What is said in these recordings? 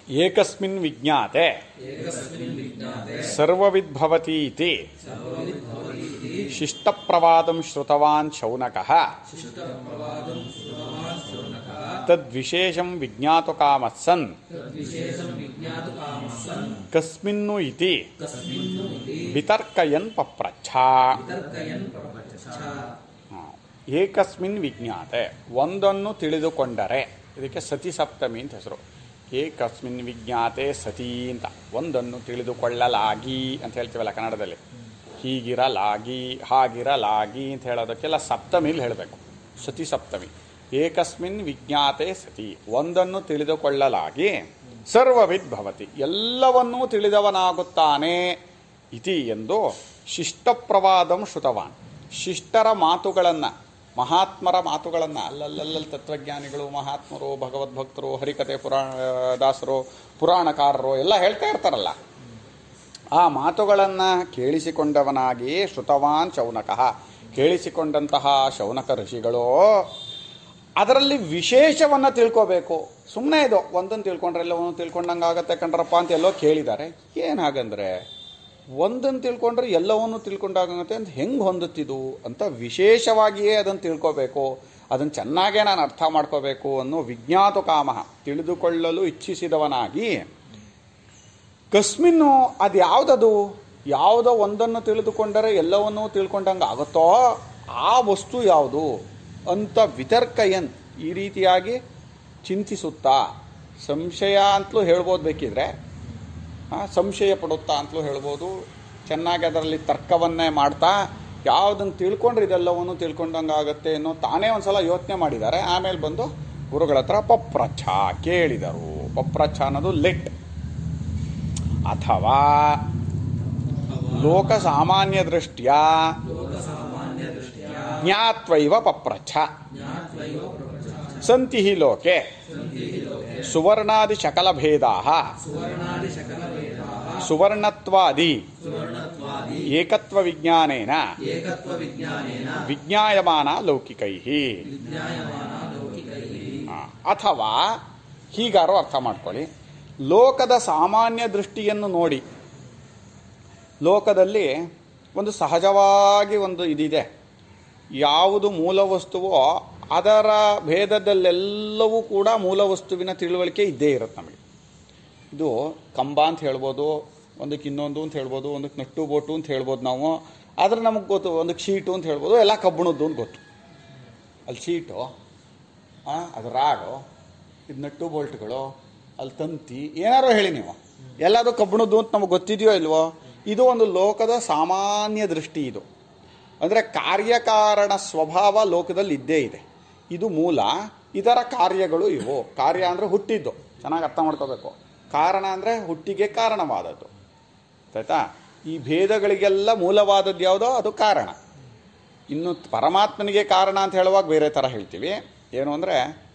ಏಕಸ್ಮಿನ್ ವಿಜ್ಞಾತೆ ಸರ್ವವಿದ್ಭವತಿ ಇತಿ ಶಿಷ್ಟಪ್ರವಾದಂ ಶ್ರುತವಾನ್ ಶೌನಕಃ ತದ್ವಿಶೇಷಂ ವಿಜ್ಞಾತು ಕಾಮತ್ಸನ್ ಕಸ್ಮಿನ್ನು ಇತಿ ವಿತರ್ಕಯನ್ ಪಪ್ರಚ್ಛ ಹಾ. ಏಕಸ್ಮಿನ್ ವಿಜ್ಞಾತೆ ಒಂದನ್ನು ತಿಳಿದುಕೊಂಡರೆ ಇದಕ್ಕೆ ಸತಿ ಸಪ್ತಮಿ ಅಂತ ಹೆಸರು ಏಕಸ್ಮಿನ್ ವಿಜ್ಞಾತೆ ಸತಿ ಅಂತ ಒಂದನ್ನು ತಿಳಿದುಕೊಳ್ಳಲಾಗಿ ಅಂತ ಹೇಳ್ತೀವಲ್ಲ ಕನ್ನಡದಲ್ಲಿ ಹೀಗಿರಲಾಗಿ ಹಾಗಿರಲಾಗಿ ಅಂತ ಹೇಳೋದಕ್ಕೆಲ್ಲ ಸಪ್ತಮಿಲಿ ಹೇಳಬೇಕು ಸತಿ ಸಪ್ತಮಿ ಏಕಸ್ಮಿನ್ ವಿಜ್ಞಾತೆ ಸತಿ ಒಂದನ್ನು ತಿಳಿದುಕೊಳ್ಳಲಾಗಿ ಸರ್ವವಿದ್ ಭವತಿ ಎಲ್ಲವನ್ನೂ ತಿಳಿದವನಾಗುತ್ತಾನೆ ಇತಿ ಎಂದು ಶಿಷ್ಟಪ್ರವಾದಂ ಶ್ರುತವಾನ್ ಶಿಷ್ಟರ ಮಾತುಗಳನ್ನು ಮಹಾತ್ಮರ ಮಾತುಗಳನ್ನು ಅಲ್ಲಲ್ಲಲ್ಲಿ ತತ್ವಜ್ಞಾನಿಗಳು ಮಹಾತ್ಮರು ಭಗವದ್ಭಕ್ತರು ಹರಿಕತೆ ಪುರಾಣ ದಾಸರು ಪುರಾಣಕಾರರು ಎಲ್ಲ ಹೇಳ್ತಾ ಇರ್ತಾರಲ್ಲ ಆ ಮಾತುಗಳನ್ನು ಕೇಳಿಸಿಕೊಂಡವನಾಗಿ ಶ್ರುತವಾನ್ ಶೌನಕಃ ಕೇಳಿಸಿಕೊಂಡಂತಹ ಶೌನಕ ಋಷಿಗಳು ಅದರಲ್ಲಿ ವಿಶೇಷವನ್ನು ತಿಳ್ಕೋಬೇಕು ಸುಮ್ಮನೆ ಇದು ಒಂದನ್ನು ತಿಳ್ಕೊಂಡ್ರೆ ಎಲ್ಲವನ್ನು ತಿಳ್ಕೊಂಡಂಗೆ ಆಗತ್ತೆ ಕಣ್ರಪ್ಪ ಅಂತ ಎಲ್ಲೋ ಕೇಳಿದ್ದಾರೆ ಏನು ಹಾಗಂದ್ರೆ ಒಂದನ್ನು ತಿಳ್ಕೊಂಡ್ರೆ ಎಲ್ಲವನ್ನು ತಿಳ್ಕೊಂಡಾಗತ್ತೆ ಅಂತ ಹೆಂಗೆ ಹೊಂದುತ್ತಿದು ಅಂತ ವಿಶೇಷವಾಗಿಯೇ ಅದನ್ನು ತಿಳ್ಕೋಬೇಕು ಅದನ್ನು ಚೆನ್ನಾಗೇ ನಾನು ಅರ್ಥ ಮಾಡ್ಕೋಬೇಕು ಅನ್ನೋ ವಿಜ್ಞಾತು ಕಾಮ ತಿಳಿದುಕೊಳ್ಳಲು ಇಚ್ಛಿಸಿದವನಾಗಿ ಕಸ್ಮಿನ್ನು ಅದು ಯಾವುದದು ಯಾವುದೋ ಒಂದನ್ನು ತಿಳಿದುಕೊಂಡರೆ ಎಲ್ಲವನ್ನೂ ತಿಳ್ಕೊಂಡಂಗೆ ಆಗುತ್ತೋ ಆ ವಸ್ತು ಯಾವುದು ಅಂತ ವಿತರ್ಕಯನ್ ಈ ರೀತಿಯಾಗಿ ಚಿಂತಿಸುತ್ತಾ ಸಂಶಯ ಅಂತಲೂ ಹೇಳ್ಬೋದು ಬೇಕಿದ್ರೆ ಆ, ಸಂಶಯ ಪಡುತ್ತಾ ಅಂತಲೂ ಹೇಳ್ಬೋದು ಚೆನ್ನಾಗಿ ಅದರಲ್ಲಿ ತರ್ಕವನ್ನೇ ಮಾಡ್ತಾ ಯಾವುದನ್ನು ತಿಳ್ಕೊಂಡ್ರೆ ಇದೆಲ್ಲವನ್ನು ತಿಳ್ಕೊಂಡಂಗೆ ಆಗುತ್ತೆ ಅನ್ನೋ ತಾನೇ ಒಂದ್ಸಲ ಯೋಚನೆ ಮಾಡಿದ್ದಾರೆ ಆಮೇಲೆ ಬಂದು ಗುರುಗಳ ಹತ್ರ ಪಪ್ರಚ್ಛ ಕೇಳಿದರು ಪಪ್ರಚ್ಛ ಅನ್ನೋದು ಲೆಟ್ ಅಥವಾ ಲೋಕ ಸಾಮಾನ್ಯ ದೃಷ್ಟ್ಯ ಜ್ಞಾತ್ವೈವ ಪಪ್ರಚ್ಛ ಸಂತಿ ಹಿ ಲೋಕೆ ಸುವರ್ಣಾದಿ ಶಕಲ ಭೇದಾ ಸುವರ್ಣತ್ವಾದಿ ಏಕತ್ವ ವಿಜ್ಞಾನೇನ ವಿಜ್ಞಾಯಮಾನ ಲೌಕಿಕೈ ಅಥವಾ ಹೀಗಾರು ಅರ್ಥ ಮಾಡ್ಕೊಳ್ಳಿ ಲೋಕದ ಸಾಮಾನ್ಯ ದೃಷ್ಟಿಯನ್ನು ನೋಡಿ ಲೋಕದಲ್ಲಿ ಒಂದು ಸಹಜವಾಗಿ ಒಂದು ಇದಿದೆ ಯಾವುದು ಮೂಲ ವಸ್ತುವೋ ಅದರ ಭೇದದಲ್ಲೆಲ್ಲವೂ ಕೂಡ ಮೂಲ ವಸ್ತುವಿನ ತಿಳುವಳಿಕೆ ಇದ್ದೇ ಇರುತ್ತೆ ನಮಗೆ ಇದು ಕಂಬ ಅಂತ ಹೇಳ್ಬೋದು ಒಂದಕ್ಕೆ ಇನ್ನೊಂದು ಅಂತ ಹೇಳ್ಬೋದು ಒಂದಕ್ಕೆ ನಟ್ಟು ಬೋಟು ಅಂತ ಹೇಳ್ಬೋದು ನಾವು ಆದರೆ ನಮಗೆ ಗೊತ್ತು ಒಂದಕ್ಕೆ ಶೀಟು ಅಂತ ಹೇಳ್ಬೋದು ಎಲ್ಲ ಕಬ್ಬಣದ್ದು ಅಂತ ಗೊತ್ತು ಅಲ್ಲಿ ಶೀಟು ಆ, ಅದು ರಾಡು ಇದು ನಟ್ಟು ಬೋಲ್ಟ್ಗಳು ಅಲ್ಲಿ ತಂತಿ ಏನಾರೋ ಹೇಳಿ ನೀವು ಎಲ್ಲದು ಕಬ್ಬಣದ್ದು ಅಂತ ನಮಗೆ ಗೊತ್ತಿದೆಯೋ ಇಲ್ವೋ ಇದು ಒಂದು ಲೋಕದ ಸಾಮಾನ್ಯ ದೃಷ್ಟಿ ಇದು ಅಂದರೆ ಕಾರ್ಯಕಾರಣ ಸ್ವಭಾವ ಲೋಕದಲ್ಲಿ ಇದ್ದೇ ಇದೆ ಇದು ಮೂಲ ಇದರ ಕಾರ್ಯಗಳು ಇವು ಕಾರ್ಯ ಅಂದರೆ ಹುಟ್ಟಿದ್ದು ಚೆನ್ನಾಗಿ ಅರ್ಥ ಮಾಡ್ಕೋಬೇಕು ಕಾರಣ ಅಂದರೆ ಹುಟ್ಟಿಗೆ ಕಾರಣವಾದದ್ದು ಆಯ್ತಾ ಈ ಭೇದಗಳಿಗೆಲ್ಲ ಮೂಲವಾದದ್ದು ಯಾವುದೋ ಅದು ಕಾರಣ ಇನ್ನು ಪರಮಾತ್ಮನಿಗೆ ಕಾರಣ ಅಂತ ಹೇಳುವಾಗ ಬೇರೆ ಥರ ಹೇಳ್ತೀವಿ ಏನು ಅಂದರೆ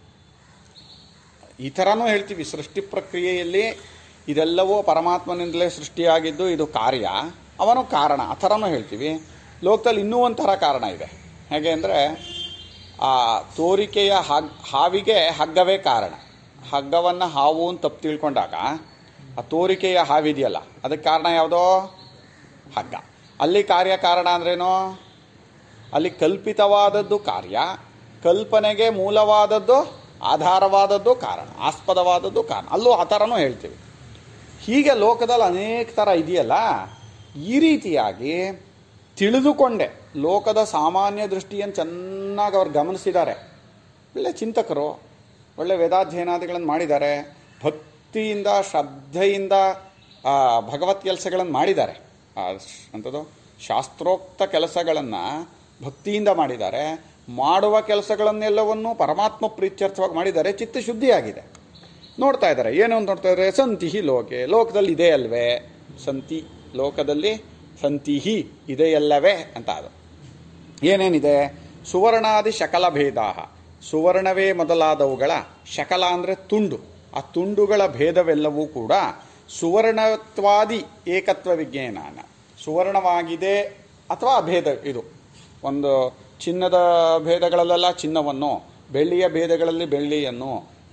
ಈ ಥರನೂ ಹೇಳ್ತೀವಿ ಸೃಷ್ಟಿ ಪ್ರಕ್ರಿಯೆಯಲ್ಲಿ ಇದೆಲ್ಲವೂ ಪರಮಾತ್ಮನಿಂದಲೇ ಸೃಷ್ಟಿಯಾಗಿದ್ದು ಇದು ಕಾರ್ಯ ಅವನು ಕಾರಣ ಆ ಥರನೂ ಹೇಳ್ತೀವಿ ಲೋಕದಲ್ಲಿ ಇನ್ನೂ ಒಂಥರ ಕಾರಣ ಇದೆ ಹೇಗೆ ಅಂದರೆ ಆ ತೋರಿಕೆಯ ಹಗ್ ಹಾವಿಗೆ ಹಗ್ಗವೇ ಕಾರಣ ಹಗ್ಗವನ್ನು ಹಾವು ಅಂತ ತಪ್ಪು ತಿಳ್ಕೊಂಡಾಗ ಆ ತೋರಿಕೆಯ ಹಾವಿದೆಯಲ್ಲ ಅದಕ್ಕೆ ಕಾರಣ ಯಾವುದೋ ಹಗ್ಗ ಅಲ್ಲಿ ಕಾರ್ಯ ಕಾರಣ ಅಂದ್ರೇನು ಅಲ್ಲಿ ಕಲ್ಪಿತವಾದದ್ದು ಕಾರ್ಯ ಕಲ್ಪನೆಗೆ ಮೂಲವಾದದ್ದು ಆಧಾರವಾದದ್ದು ಕಾರಣ ಆಸ್ಪದವಾದದ್ದು ಕಾರಣ ಅಲ್ಲೂ ಆ ಥರನೂ ಹೇಳ್ತೀವಿ ಹೀಗೆ ಲೋಕದಲ್ಲಿ ಅನೇಕ ಥರ ಇದೆಯಲ್ಲ ಈ ರೀತಿಯಾಗಿ ತಿಳಿದುಕೊಂಡೆ ಲೋಕದ ಸಾಮಾನ್ಯ ದೃಷ್ಟಿಯನ್ನು ಚೆನ್ನಾಗಿ ಅವ್ರು ಗಮನಿಸಿದ್ದಾರೆ ಒಳ್ಳೆ ಚಿಂತಕರು ಒಳ್ಳೆ ವೇದಾಧ್ಯಯನಾದಿಗಳನ್ನು ಮಾಡಿದ್ದಾರೆ ಭಕ್ತಿಯಿಂದ ಶ್ರದ್ಧೆಯಿಂದ ಆ, ಭಗವತ್ ಕೆಲಸಗಳನ್ನು ಮಾಡಿದ್ದಾರೆ ಆ, ಶ್- ಅಂಥದ್ದು ಶಾಸ್ತ್ರೋಕ್ತ ಕೆಲಸಗಳನ್ನು ಭಕ್ತಿಯಿಂದ ಮಾಡಿದ್ದಾರೆ ಮಾಡುವ ಕೆಲಸಗಳನ್ನೆಲ್ಲವನ್ನು ಪರಮಾತ್ಮ ಪ್ರೀತ್ಯರ್ಥವಾಗಿ ಮಾಡಿದ್ದಾರೆ ಚಿತ್ತಶುದ್ಧಿಯಾಗಿದೆ ನೋಡ್ತಾ ಇದ್ದಾರೆ ಏನು ಅಂತ ನೋಡ್ತಾ ಇದ್ದಾರೆ ಸಂತಿಹಿ ಲೋಕೆ ಲೋಕದಲ್ಲಿ ಇದೆ ಅಲ್ವೇ ಸಂತಿ ಲೋಕದಲ್ಲಿ ಸಂತಿಹಿ ಇದೆಯಲ್ಲವೇ ಅಂತ ಅದು ಏನೇನಿದೆ ಸುವರ್ಣಾದಿ ಶಕಲ ಭೇದಾ ಸುವರ್ಣವೇ ಮೊದಲಾದವುಗಳ ಶಕಲ ಅಂದರೆ ತುಂಡು ಆ ತುಂಡುಗಳ ಭೇದವೆಲ್ಲವೂ ಕೂಡ ಸುವರ್ಣತ್ವಾದಿ ಏಕತ್ವ ವಿಜ್ಞಾನ ಸುವರ್ಣವಾಗಿದೆ ಅಥವಾ ಅಭೇದ ಇದು ಒಂದು ಚಿನ್ನದ ಭೇದಗಳಲ್ಲೆಲ್ಲ ಚಿನ್ನವನ್ನು ಬೆಳ್ಳಿಯ ಭೇದಗಳಲ್ಲಿ ಬೆಳ್ಳಿಯನ್ನು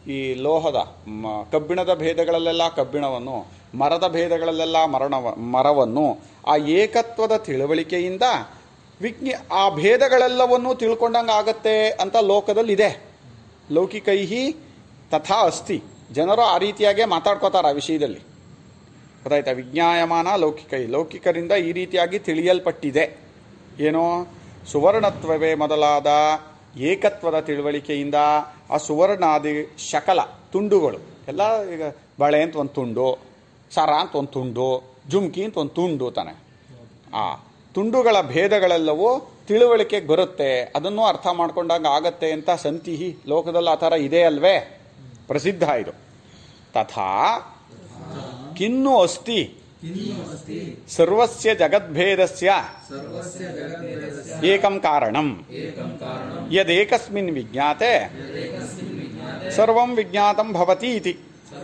ಈ ಲೋಹದ ಮ- ಕಬ್ಬಿಣದ ಭೇದಗಳಲ್ಲೆಲ್ಲ ಕಬ್ಬಿಣವನ್ನು ಮರದ ಭೇದಗಳಲ್ಲೆಲ್ಲ ಮರಣವ ಮರವನ್ನು ಆ ಏಕತ್ವದ ತಿಳುವಳಿಕೆಯಿಂದ ವಿಜ್ಞ ಆ ಭೇದಗಳೆಲ್ಲವನ್ನೂ ತಿಳ್ಕೊಂಡಂಗೆ ಆಗತ್ತೆ ಅಂತ ಲೋಕದಲ್ಲಿ ಇದೆ ಲೌಕಿಕೈಹಿ ತಥಾ ಅಸ್ತಿ ಜನರು ಆ ರೀತಿಯಾಗೇ ಮಾತಾಡ್ಕೋತಾರೆ ಆ ವಿಷಯದಲ್ಲಿ ಗೊತ್ತಾಯ್ತಾ ವಿಜ್ಞಾಯಮಾನ ಲೌಕಿಕೈ ಲೌಕಿಕರಿಂದ ಈ ರೀತಿಯಾಗಿ ತಿಳಿಯಲ್ಪಟ್ಟಿದೆ ಏನೋ ಸುವರ್ಣತ್ವವೇ ಮೊದಲಾದ ಏಕತ್ವದ ತಿಳುವಳಿಕೆಯಿಂದ ಆ ಸುವರ್ಣಾದಿ ಶಕಲ ತುಂಡುಗಳು ಎಲ್ಲ ಈಗ ಬಳೆ ಅಂತ ಒಂದು ತುಂಡು ಸರ ಅಂತ ಒಂದು ತುಂಡು ಜುಮ್ಕಿ ಅಂತ ಒಂದು ತುಂಡು ತಾನೆ ಆ ತುಂಡುಗಳ ಭೇದಗಳೆಲ್ಲವೂ ತಿಳುವಳಿಕೆಗೆ ಬರುತ್ತೆ ಅದನ್ನು ಅರ್ಥ ಮಾಡ್ಕೊಂಡಾಗ ಆಗತ್ತೆ ಅಂತ ಸಂತಿಹಿ ಲೋಕದಲ್ಲಿ ಆ ಥರ ಇದೆ ಅಲ್ವೇ ಪ್ರಸಿದ್ಧ ಇದು ತಥಾ ಕಿನ್ನು ಅಸ್ತಿ ಸರ್ವಸ್ಯ ಜಗದ್ಭೇದಸ್ಯ ಏಕಂ ಕಾರಣಂ ಯದೇಕಸ್ಮಿನ್ ವಿಜ್ಞಾತೆ ಸರ್ವಂ ವಿಜ್ಞಾತಂ ಭವತಿ ಇತಿ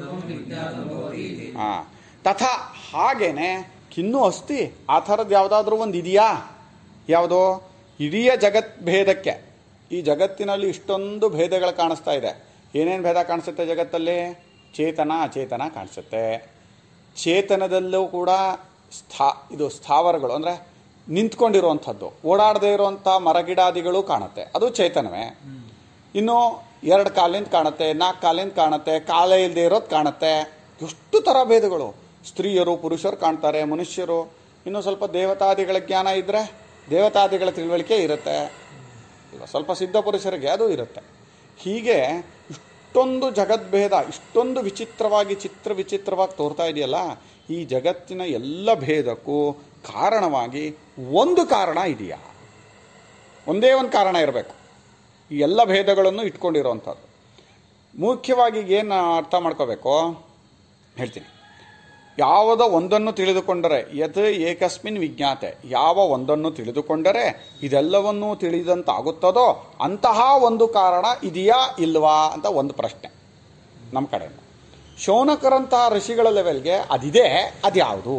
ಆ, ತಥಾ ಹಾಗೇನೆ ಕಿನ್ನೂ ಅಸ್ತಿ ಆ ಥರದ್ದು ಯಾವುದಾದ್ರೂ ಒಂದು ಇದೆಯಾ ಯಾವುದೋ ಇಡೀ ಜಗತ್ ಭೇದಕ್ಕೆ ಈ ಜಗತ್ತಿನಲ್ಲಿ ಇಷ್ಟೊಂದು ಭೇದಗಳು ಕಾಣಿಸ್ತಾ ಇದೆ ಏನೇನು ಭೇದ ಕಾಣಿಸುತ್ತೆ ಜಗತ್ತಲ್ಲಿ ಚೇತನ ಅಚೇತನ ಕಾಣಿಸುತ್ತೆ ಚೇತನದಲ್ಲೂ ಕೂಡ ಸ್ಥಾ ಇದು ಸ್ಥಾವರಗಳು ಅಂದರೆ ನಿಂತ್ಕೊಂಡಿರುವಂಥದ್ದು ಓಡಾಡದೇ ಇರುವಂಥ ಮರಗಿಡಾದಿಗಳು ಕಾಣುತ್ತೆ ಅದು ಚೇತನವೇ ಇನ್ನು ಎರಡು ಕಾಲಿಂದ ಕಾಣುತ್ತೆ ನಾಲ್ಕು ಕಾಲಿಂದ ಕಾಣುತ್ತೆ ಕಾಲ ಇಲ್ಲದೆ ಇರೋದು ಕಾಣುತ್ತೆ ಎಷ್ಟು ಥರ ಭೇದಗಳು ಸ್ತ್ರೀಯರು ಪುರುಷರು ಕಾಣ್ತಾರೆ ಮನುಷ್ಯರು ಇನ್ನು ಸ್ವಲ್ಪ ದೇವತಾದಿಗಳ ಜ್ಞಾನ ಇದ್ದರೆ ದೇವತಾದಿಗಳ ತಿಳುವಳಿಕೆ ಇರುತ್ತೆ ಇಲ್ಲ, ಸ್ವಲ್ಪ ಸಿದ್ಧ ಪುರುಷರಿಗೆ ಅದು ಇರುತ್ತೆ ಹೀಗೆ ಇಷ್ಟೊಂದು ಜಗದ್ಭೇದ ಇಷ್ಟೊಂದು ವಿಚಿತ್ರವಾಗಿ ಚಿತ್ರ ವಿಚಿತ್ರವಾಗಿ ತೋರ್ತಾ ಇದೆಯಲ್ಲ ಈ ಜಗತ್ತಿನ ಎಲ್ಲ ಭೇದಕ್ಕೂ ಕಾರಣವಾಗಿ ಒಂದು ಕಾರಣ ಇದೆಯಾ ಒಂದೇ ಒಂದು ಕಾರಣ ಇರಬೇಕು ಈ ಎಲ್ಲ ಭೇದಗಳನ್ನು ಇಟ್ಕೊಂಡಿರೋವಂಥದ್ದು ಮುಖ್ಯವಾಗಿ ಏನು ಅರ್ಥ ಮಾಡ್ಕೋಬೇಕು ಹೇಳ್ತೀನಿ ಯಾವುದೋ ಒಂದನ್ನು ತಿಳಿದುಕೊಂಡರೆ ಯತ್ ಏಕಸ್ಮಿನ್ ವಿಜ್ಞಾತೆ ಯಾವ ಒಂದನ್ನು ತಿಳಿದುಕೊಂಡರೆ ಇದೆಲ್ಲವನ್ನೂ ತಿಳಿದಂತಾಗುತ್ತದೋ ಅಂತಹ ಒಂದು ಕಾರಣ ಇದೆಯಾ ಇಲ್ವಾ ಅಂತ ಒಂದು ಪ್ರಶ್ನೆ ನಮ್ಮ ಕಡೆಯಿಂದ ಶೌನಕರಂತಹ ಋಷಿಗಳ ಲೆವೆಲ್ಗೆ ಅದಿದೆ ಅದ್ಯಾವುದು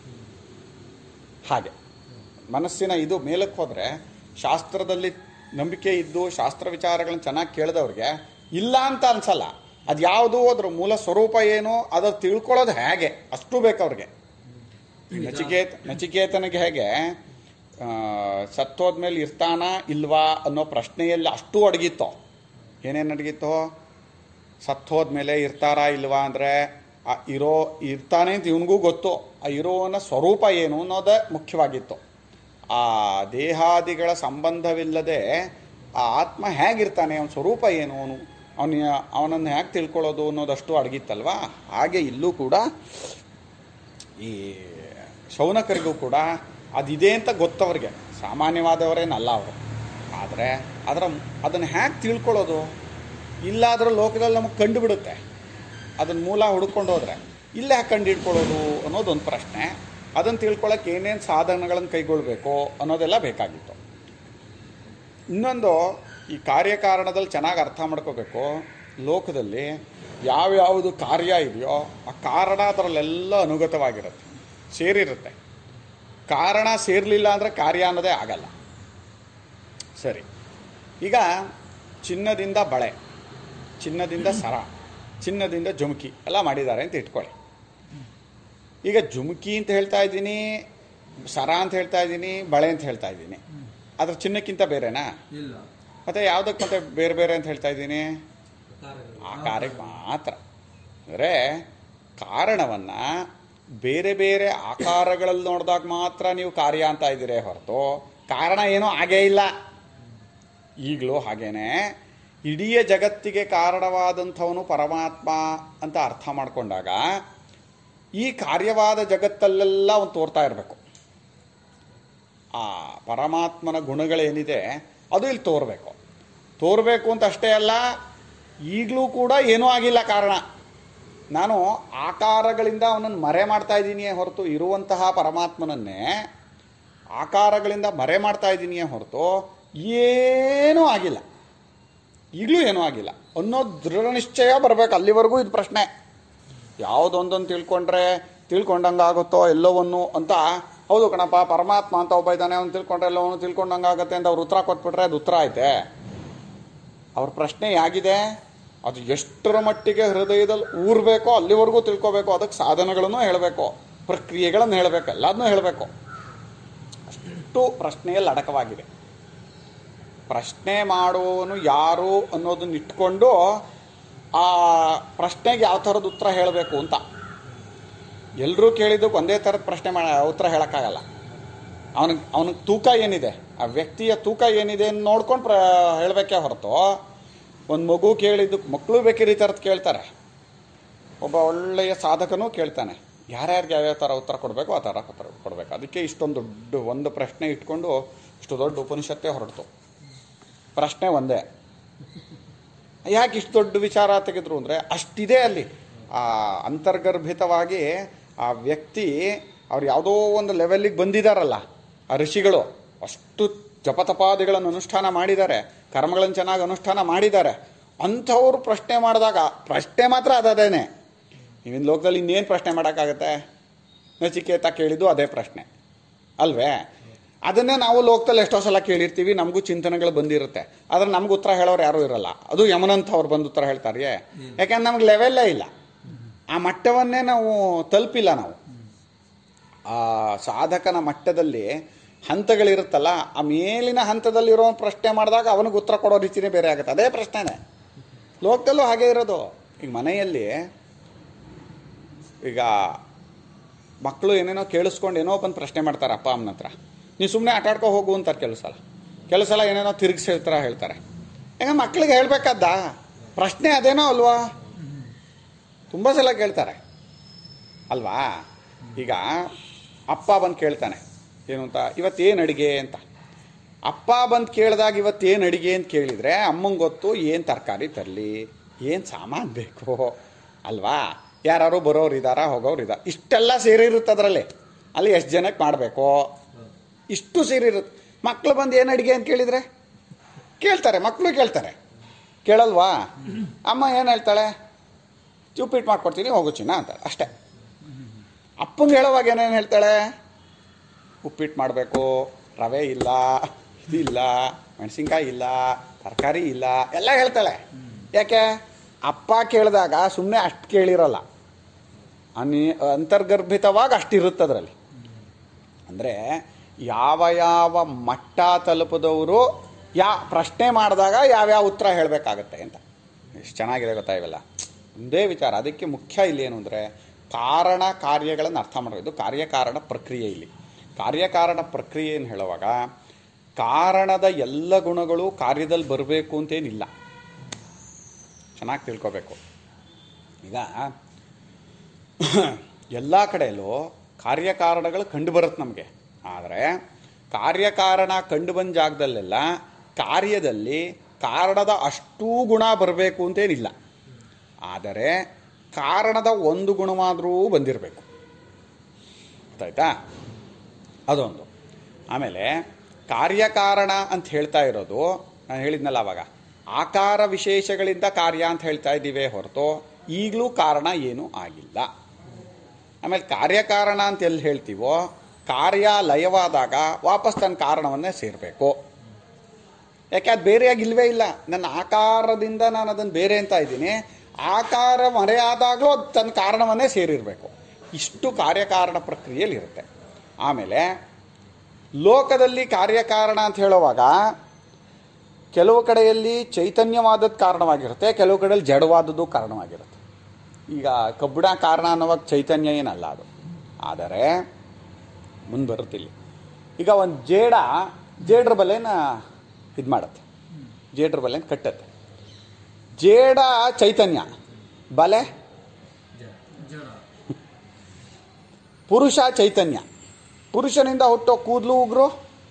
ಹಾಗೆ ಮನಸ್ಸಿನ ಇದು ಮೇಲಕ್ಕೆ ಹೋದರೆ ಶಾಸ್ತ್ರದಲ್ಲಿ ನಂಬಿಕೆ ಇದ್ದು ಶಾಸ್ತ್ರ ವಿಚಾರಗಳನ್ನ ಚೆನ್ನಾಗಿ ಕೇಳಿದವ್ರಿಗೆ ಇಲ್ಲ ಅಂತ ಅನ್ಸಲ್ಲ ಅದು ಯಾವುದು ಅದ್ರ ಮೂಲ ಸ್ವರೂಪ ಏನು ಅದು ತಿಳ್ಕೊಳ್ಳೋದು ಹೇಗೆ ಅಷ್ಟು ಬೇಕು ಅವ್ರಿಗೆ ನಚಿಕೇತ ನಚಿಕೇತನಿಗೆ ಹೇಗೆ ಆ, ಸತ್ತೋದ್ಮೇಲೆ ಇರ್ತಾನ ಇಲ್ವಾ ಅನ್ನೋ ಪ್ರಶ್ನೆಯಲ್ಲಿ ಅಷ್ಟು ಅಡಗಿತ್ತೋ ಏನೇನು ಅಡಗಿತ್ತೋ ಸತ್ತೋದ್ಮೇಲೆ ಇರ್ತಾರಾ ಇಲ್ವಾ ಅಂದರೆ ಆ ಇರೋ ಇರ್ತಾನೆ ಅಂತ ಇವನಿಗೂ ಗೊತ್ತು ಆ ಇರೋನ ಸ್ವರೂಪ ಏನು ಅನ್ನೋದೇ ಮುಖ್ಯವಾಗಿತ್ತು ಆ ದೇಹಾದಿಗಳ ಸಂಬಂಧವಿಲ್ಲದೆ ಆ ಆತ್ಮ ಹೇಗಿರ್ತಾನೆ ಅವನ ಸ್ವರೂಪ ಏನು ಅವನು ಅವನ ಅವನನ್ನು ಹೇಗೆ ತಿಳ್ಕೊಳ್ಳೋದು ಅನ್ನೋದಷ್ಟು ಅಡಗಿತ್ತಲ್ವಾ ಹಾಗೆ ಇಲ್ಲೂ ಕೂಡ ಈ ಶೌನಕರಿಗೂ ಕೂಡ ಅದಿದೆ ಅಂತ ಗೊತ್ತವ್ರಿಗೆ ಸಾಮಾನ್ಯವಾದವರೇನಲ್ಲ ಅವರು ಆದರೆ ಅದರ ಅದನ್ನು ಹೇಗೆ ತಿಳ್ಕೊಳ್ಳೋದು ಇಲ್ಲಾದರೂ ಲೋಕದಲ್ಲಿ ನಮಗೆ ಕಂಡುಬಿಡುತ್ತೆ ಅದನ್ನ ಮೂಲ ಹುಡ್ಕೊಂಡು ಹೋದ್ರೆ ಇಲ್ಲೇ ಯಾಕೆ ಕಂಡು ಹಿಡ್ಕೊಳ್ಳೋದು ಅನ್ನೋದೊಂದು ಪ್ರಶ್ನೆ ಅದನ್ನು ತಿಳ್ಕೊಳ್ಳೋಕೆ ಏನೇನು ಸಾಧನಗಳನ್ನು ಕೈಗೊಳ್ಬೇಕು ಅನ್ನೋದೆಲ್ಲ ಬೇಕಾಗಿತ್ತು ಇನ್ನೊಂದು ಈ ಕಾರ್ಯಕಾರಣದಲ್ಲಿ ಚೆನ್ನಾಗಿ ಅರ್ಥ ಮಾಡ್ಕೋಬೇಕು ಲೋಕದಲ್ಲಿ ಯಾವ್ಯಾವುದು ಕಾರ್ಯ ಇದೆಯೋ ಆ ಕಾರಣ ಅದರಲ್ಲೆಲ್ಲ ಅನುಗತವಾಗಿರುತ್ತೆ ಸೇರಿರುತ್ತೆ ಕಾರಣ ಸೇರಲಿಲ್ಲ ಅಂದರೆ ಕಾರ್ಯ ಅನ್ನೋದೇ ಆಗಲ್ಲ ಸರಿ ಈಗ ಚಿನ್ನದಿಂದ ಬಳೆ ಚಿನ್ನದಿಂದ ಸರ ಚಿನ್ನದಿಂದ ಜುಮುಕಿ ಎಲ್ಲ ಮಾಡಿದ್ದಾರೆ ಅಂತ ಇಟ್ಕೊಳ್ಳಿ ಈಗ ಜುಮುಕಿ ಅಂತ ಹೇಳ್ತಾ ಇದ್ದೀನಿ ಸರ ಅಂತ ಹೇಳ್ತಾ ಇದ್ದೀನಿ ಬಳೆ ಅಂತ ಹೇಳ್ತಾ ಇದ್ದೀನಿ ಅದ್ರ ಚಿನ್ನಕ್ಕಿಂತ ಬೇರೆನಾ ಇಲ್ಲ ಮತ್ತೆ ಯಾವುದಕ್ಕೆ ಮತ್ತೆ ಬೇರೆ ಬೇರೆ ಅಂತ ಹೇಳ್ತಾ ಇದ್ದೀನಿ ಆ ಕಾರ್ಯಕ್ಕೆ ಮಾತ್ರ ಅಂದರೆ ಕಾರಣವನ್ನು ಬೇರೆ ಬೇರೆ ಆಕಾರಗಳಲ್ಲಿ ನೋಡಿದಾಗ ಮಾತ್ರ ನೀವು ಕಾರ್ಯ ಅಂತ ಇದ್ದೀರೇ ಹೊರತು ಕಾರಣ ಏನೂ ಆಗೇ ಇಲ್ಲ ಈಗಲೂ ಹಾಗೇನೆ ಇಡೀ ಜಗತ್ತಿಗೆ ಕಾರಣವಾದಂಥವನು ಪರಮಾತ್ಮ ಅಂತ ಅರ್ಥ ಮಾಡ್ಕೊಂಡಾಗ ಈ ಕಾರ್ಯವಾದ ಜಗತ್ತಲ್ಲೆಲ್ಲ ಅವನು ತೋರ್ತಾ ಇರಬೇಕು ಆ ಪರಮಾತ್ಮನ ಗುಣಗಳೇನಿದೆ ಅದು ಇಲ್ಲಿ ತೋರಬೇಕು ತೋರಬೇಕು ಅಂತ ಅಷ್ಟೇ ಅಲ್ಲ ಈಗಲೂ ಕೂಡ ಏನೂ ಆಗಿಲ್ಲ ಕಾರಣ ನಾನು ಆಕಾರಗಳಿಂದ ಅವನನ್ನು ಮರೆ ಮಾಡ್ತಾ ಇದ್ದೀನಿಯೇ ಹೊರತು ಇರುವಂತಹ ಪರಮಾತ್ಮನನ್ನೇ ಆಕಾರಗಳಿಂದ ಮರೆ ಮಾಡ್ತಾ ಇದ್ದೀನಿಯೇ ಹೊರತು ಏನೂ ಆಗಿಲ್ಲ ಈಗಲೂ ಏನೂ ಆಗಿಲ್ಲ ಅನ್ನೋ ದೃಢ ನಿಶ್ಚಯ ಬರಬೇಕು ಅಲ್ಲಿವರೆಗೂ ಇದು ಪ್ರಶ್ನೆ ಯಾವುದೊಂದನ್ನು ತಿಳ್ಕೊಂಡ್ರೆ ತಿಳ್ಕೊಂಡಂಗೆ ಆಗುತ್ತೋ ಎಲ್ಲವನ್ನು ಅಂತ ಹೌದು ಕಣಪ್ಪ ಪರಮಾತ್ಮ ಅಂತ ಒಬ್ಬ ಇದ್ದಾನೆ ಅವ್ನು ತಿಳ್ಕೊಂಡ್ರೆ ಎಲ್ಲವನ್ನು ತಿಳ್ಕೊಂಡಂಗೆ ಆಗುತ್ತೆ ಅಂತ ಅವ್ರು ಉತ್ತರ ಕೊಟ್ಬಿಟ್ರೆ ಅದು ಉತ್ತರ ಐತೆ ಅವ್ರ ಪ್ರಶ್ನೆ ಯಾಗಿದೆ ಅದು ಎಷ್ಟರ ಮಟ್ಟಿಗೆ ಹೃದಯದಲ್ಲಿ ಊರ್ಬೇಕೋ ಅಲ್ಲಿವರೆಗೂ ತಿಳ್ಕೊಬೇಕು ಅದಕ್ಕೆ ಸಾಧನಗಳನ್ನು ಹೇಳಬೇಕು ಪ್ರಕ್ರಿಯೆಗಳನ್ನು ಹೇಳಬೇಕು ಎಲ್ಲದನ್ನೂ ಹೇಳಬೇಕು ಅಷ್ಟು ಪ್ರಶ್ನೆಯಲ್ಲಿ ಅಡಕವಾಗಿದೆ ಪ್ರಶ್ನೆ ಮಾಡುವವನು ಯಾರು ಅನ್ನೋದನ್ನ ಇಟ್ಕೊಂಡು ಆ ಪ್ರಶ್ನೆಗೆ ಯಾವ ಥರದ ಉತ್ತರ ಹೇಳಬೇಕು ಅಂತ ಎಲ್ಲರೂ ಕೇಳಿದ್ದಕ್ಕೆ ಒಂದೇ ಥರದ ಪ್ರಶ್ನೆ ಮಾಡ ಉತ್ತರ ಹೇಳೋಕ್ಕಾಗಲ್ಲ ಅವನಿಗೆ ಅವನಿಗೆ ತೂಕ ಏನಿದೆ ಆ ವ್ಯಕ್ತಿಯ ತೂಕ ಏನಿದೆ ಅಂತ ನೋಡ್ಕೊಂಡು ಪ್ರ ಹೇಳಬೇಕೇ ಹೊರತು ಒಂದು ಮಗು ಕೇಳಿದ್ದಕ್ಕೆ ಮಕ್ಕಳು ಬೇಕಿರೋ ಈ ಥರದ್ದು ಕೇಳ್ತಾರೆ ಒಬ್ಬ ಒಳ್ಳೆಯ ಸಾಧಕನೂ ಕೇಳ್ತಾನೆ ಯಾರ್ಯಾರಿಗೆ ಯಾವ್ಯಾವ ಥರ ಉತ್ತರ ಕೊಡಬೇಕು ಆ ಥರ ಉತ್ತರ ಕೊಡಬೇಕು ಅದಕ್ಕೆ ಇಷ್ಟೊಂದು ದೊಡ್ಡ ಒಂದು ಪ್ರಶ್ನೆ ಇಟ್ಕೊಂಡು ಇಷ್ಟು ದೊಡ್ಡ ಉಪನಿಷತ್ತೇ ಹೊರಡ್ತು ಪ್ರಶ್ನೆ ಒಂದೇ ಯಾಕೆ ಇಷ್ಟು ದೊಡ್ಡ ವಿಚಾರ ತೆಗೆದ್ರು ಅಂದರೆ ಅಷ್ಟಿದೆ ಅಲ್ಲಿ ಆ ಅಂತರ್ಗರ್ಭಿತವಾಗಿ ಆ ವ್ಯಕ್ತಿ ಅವ್ರು ಯಾವುದೋ ಒಂದು ಲೆವೆಲ್ಲಿಗೆ ಬಂದಿದ್ದಾರಲ್ಲ ಆ ಋಷಿಗಳು ಅಷ್ಟು ಜಪತಪಾದಿಗಳನ್ನು ಅನುಷ್ಠಾನ ಮಾಡಿದ್ದಾರೆ ಕರ್ಮಗಳನ್ನು ಚೆನ್ನಾಗಿ ಅನುಷ್ಠಾನ ಮಾಡಿದ್ದಾರೆ ಅಂಥವ್ರು ಪ್ರಶ್ನೆ ಮಾಡಿದಾಗ ಪ್ರಶ್ನೆ ಮಾತ್ರ ಅದದೇನೆ ನೀವಿನ ಲೋಕದಲ್ಲಿ ಇನ್ನೇನು ಪ್ರಶ್ನೆ ಮಾಡೋಕ್ಕಾಗತ್ತೆ ನಚಿಕೇತ ಕೇಳಿದ್ದು ಅದೇ ಪ್ರಶ್ನೆ ಅಲ್ವೇ ಅದನ್ನೇ ನಾವು ಲೋಕದಲ್ಲಿ ಎಷ್ಟೋ ಸಲ ಕೇಳಿರ್ತೀವಿ ನಮಗೂ ಚಿಂತನೆಗಳು ಬಂದಿರುತ್ತೆ ಆದ್ರೆ ನಮ್ಗೆ ಉತ್ತರ ಹೇಳೋರು ಯಾರೂ ಇರಲ್ಲ ಅದು ಯಮನಂತ ಅವ್ರು ಬಂದು ಉತ್ತರ ಹೇಳ್ತಾರೆ ಯಾಕೆಂದ್ರೆ ನಮ್ಗೆ ಲೆವೆಲ್ಲೇ ಇಲ್ಲ ಆ ಮಟ್ಟವನ್ನೇ ನಾವು ತಲುಪಿಲ್ಲ ನಾವು ಆ ಸಾಧಕನ ಮಟ್ಟದಲ್ಲಿ ಹಂತಗಳಿರುತ್ತಲ್ಲ ಆ ಮೇಲಿನ ಹಂತದಲ್ಲಿರೋ ಪ್ರಶ್ನೆ ಮಾಡಿದಾಗ ಅವನಿಗೆ ಉತ್ತರ ಕೊಡೋ ರೀತಿನೇ ಬೇರೆ ಆಗುತ್ತೆ ಅದೇ ಪ್ರಶ್ನೆನೇ ಲೋಕದಲ್ಲೂ ಹಾಗೆ ಇರೋದು ಈಗ ಮನೆಯಲ್ಲಿ ಈಗ ಮಕ್ಕಳು ಏನೇನೋ ಕೇಳಿಸ್ಕೊಂಡು ಏನೋ ಬಂದು ಪ್ರಶ್ನೆ ಮಾಡ್ತಾರೆ ಅಪ್ಪ ಅಮ್ಮನ ಹತ್ರ ನೀವು ಸುಮ್ಮನೆ ಆಟ ಆಡ್ಕೊ ಹೋಗು ಅಂತಾರೆ ಕೆಲವು ಸಲ ಕೆಲವು ಸಲ ಏನೇನೋ ತಿರುಗಿಸಿ ಹೇಳ್ತಾರ ಹೇಳ್ತಾರೆ ಈಗ ಮಕ್ಕಳಿಗೆ ಹೇಳ್ಬೇಕಾದ್ದ ಪ್ರಶ್ನೆ ಅದೇನೋ ಅಲ್ವಾ ತುಂಬ ಸಲ ಕೇಳ್ತಾರೆ ಅಲ್ವಾ ಈಗ ಅಪ್ಪ ಬಂದು ಕೇಳ್ತಾನೆ ಏನು ಅಂತ ಇವತ್ತೇನು ಅಡಿಗೆ ಅಂತ ಅಪ್ಪ ಬಂದು ಕೇಳಿದಾಗ ಇವತ್ತೇನು ಅಡಿಗೆ ಅಂತ ಕೇಳಿದರೆ ಅಮ್ಮಂಗೆ ಗೊತ್ತು ಏನು ತರಕಾರಿ ತರಲಿ ಏನು ಸಾಮಾನು ಬೇಕು ಅಲ್ವಾ ಯಾರು ಬರೋರು ಇದ್ದಾರಾ ಹೋಗೋರು ಇದ್ದಾರೆ ಇಷ್ಟೆಲ್ಲ ಸೇರಿರುತ್ತೆ ಅದರಲ್ಲಿ ಅಲ್ಲಿ ಎಷ್ಟು ಜನಕ್ಕೆ ಮಾಡಬೇಕು ಇಷ್ಟು ಸೇರಿರುತ್ತೆ ಮಕ್ಕಳು ಬಂದು ಏನು ಅಡಿಗೆ ಅಂತ ಕೇಳಿದರೆ ಕೇಳ್ತಾರೆ ಮಕ್ಕಳು ಕೇಳ್ತಾರೆ ಕೇಳಲ್ವಾ ಅಮ್ಮ ಏನು ಹೇಳ್ತಾಳೆ ಉಪ್ಪಿಟ್ಟು ಮಾಡ್ಕೊಡ್ತೀನಿ ಹೋಗು ಚಿನ್ನ ಅಂತ ಅಷ್ಟೇ ಅಪ್ಪಂಗೆ ಹೇಳೋವಾಗ ಏನೇನು ಹೇಳ್ತಾಳೆ ಉಪ್ಪಿಟ್ಟು ಮಾಡಬೇಕು ರವೆ ಇಲ್ಲ ಇದಿಲ್ಲ ಮೆಣಸಿನ್ಕಾಯಿ ಇಲ್ಲ ತರಕಾರಿ ಇಲ್ಲ ಎಲ್ಲ ಹೇಳ್ತಾಳೆ ಯಾಕೆ ಅಪ್ಪ ಕೇಳಿದಾಗ ಸುಮ್ಮನೆ ಅಷ್ಟು ಕೇಳಿರಲ್ಲ ಅನಿ ಅಂತರ್ಗರ್ಭಿತವಾಗಿ ಅಷ್ಟಿರುತ್ತೆ ಅದರಲ್ಲಿ ಅಂದರೆ ಯಾವ ಯಾವ ಮಟ್ಟ ತಲುಪದವರು ಯಾ ಪ್ರಶ್ನೆ ಮಾಡಿದಾಗ ಯಾವ್ಯಾವ ಉತ್ತರ ಹೇಳಬೇಕಾಗತ್ತೆ ಅಂತ ಎಷ್ಟು ಚೆನ್ನಾಗಿದೆ ಗೊತ್ತಾ ಇವೆಲ್ಲ ಒಂದೇ ವಿಚಾರ ಅದಕ್ಕೆ ಮುಖ್ಯ ಇಲ್ಲಿ ಏನು ಅಂದರೆ ಕಾರಣ ಕಾರ್ಯಗಳನ್ನು ಅರ್ಥ ಮಾಡಬೇಕು ಇದು ಕಾರ್ಯಕಾರಣ ಪ್ರಕ್ರಿಯೆ ಇಲ್ಲಿ ಕಾರ್ಯಕಾರಣ ಪ್ರಕ್ರಿಯೆಯನ್ನು ಹೇಳುವಾಗ ಕಾರಣದ ಎಲ್ಲ ಗುಣಗಳು ಕಾರ್ಯದಲ್ಲಿ ಬರಬೇಕು ಅಂತೇನಿಲ್ಲ ಚೆನ್ನಾಗಿ ತಿಳ್ಕೊಬೇಕು ಈಗ ಎಲ್ಲ ಕಡೆಯಲ್ಲೂ ಕಾರ್ಯಕಾರಣಗಳು ಕಂಡು ಬರುತ್ತೆ ನಮಗೆ ಆದರೆ ಕಾರ್ಯಕಾರಣ ಕಂಡು ಬಂದ ಜಾಗದಲ್ಲೆಲ್ಲ ಕಾರ್ಯದಲ್ಲಿ ಕಾರಣದ ಅಷ್ಟೂ ಗುಣ ಬರಬೇಕು ಅಂತೇನಿಲ್ಲ ಆದರೆ ಕಾರಣದ ಒಂದು ಗುಣವಾದರೂ ಬಂದಿರಬೇಕು ಗೊತ್ತಾಯ್ತಾ ಅದೊಂದು ಆಮೇಲೆ ಕಾರ್ಯಕಾರಣ ಅಂತ ಹೇಳ್ತಾ ಇರೋದು ನಾನು ಹೇಳಿದ್ನಲ್ಲ ಅವಾಗ ಆಕಾರ ವಿಶೇಷಗಳಿಂದ ಕಾರ್ಯ ಅಂತ ಹೇಳ್ತಾ ಇದ್ದೀವಿ ಹೊರತು ಈಗಲೂ ಕಾರಣ ಏನೂ ಆಗಿಲ್ಲ ಆಮೇಲೆ ಕಾರ್ಯಕಾರಣ ಅಂತ ಎಲ್ಲಿ ಹೇಳ್ತೀವೋ ಕಾರ್ಯ ಲಯವಾದಾಗ ವಾಪಸ್ ತನ್ನ ಕಾರಣವನ್ನೇ ಸೇರಬೇಕು ಯಾಕೆ ಅದು ಬೇರೆಯಾಗಿ ಇಲ್ವೇ ಇಲ್ಲ ನನ್ನ ಆಕಾರದಿಂದ ನಾನು ಅದನ್ನು ಬೇರೆ ಅಂತ ಇದ್ದೀನಿ ಆಕಾರ ಮರೆಯಾದಾಗಲೂ ಅದು ತನ್ನ ಕಾರಣವನ್ನೇ ಸೇರಿರಬೇಕು ಇಷ್ಟು ಕಾರ್ಯಕಾರಣ ಪ್ರಕ್ರಿಯೆಯಲ್ಲಿ ಇರುತ್ತೆ ಆಮೇಲೆ ಲೋಕದಲ್ಲಿ ಕಾರ್ಯಕಾರಣ ಅಂತ ಹೇಳುವಾಗ ಕೆಲವು ಕಡೆಯಲ್ಲಿ ಚೈತನ್ಯವಾದದ್ದು ಕಾರಣವಾಗಿರುತ್ತೆ ಕೆಲವು ಕಡೆಯಲ್ಲಿ ಜಡವಾದದ್ದು ಕಾರಣವಾಗಿರುತ್ತೆ ಈಗ ಕಬ್ಬಿಣ ಕಾರಣ ಅನ್ನೋವಾಗ ಚೈತನ್ಯ ಏನಲ್ಲ ಅದು ಆದರೆ ಮುಂದೆ ಬರುತ್ತಿಲ್ಲ ಈಗ ಒಂದು ಜೇಡ ಜೇಡ್ರ ಬಲೆನ ಇದು ಮಾಡುತ್ತೆ ಜೇಡ್ರ ಬಲೆನ ಕಟ್ಟತ್ತೆ ಜೇಡ ಚೈತನ್ಯ ಬಲೆ ಪುರುಷ ಚೈತನ್ಯ ಪುರುಷನಿಂದ ಹುಟ್ಟೋ ಕೂದಲು ಉಗ್ರು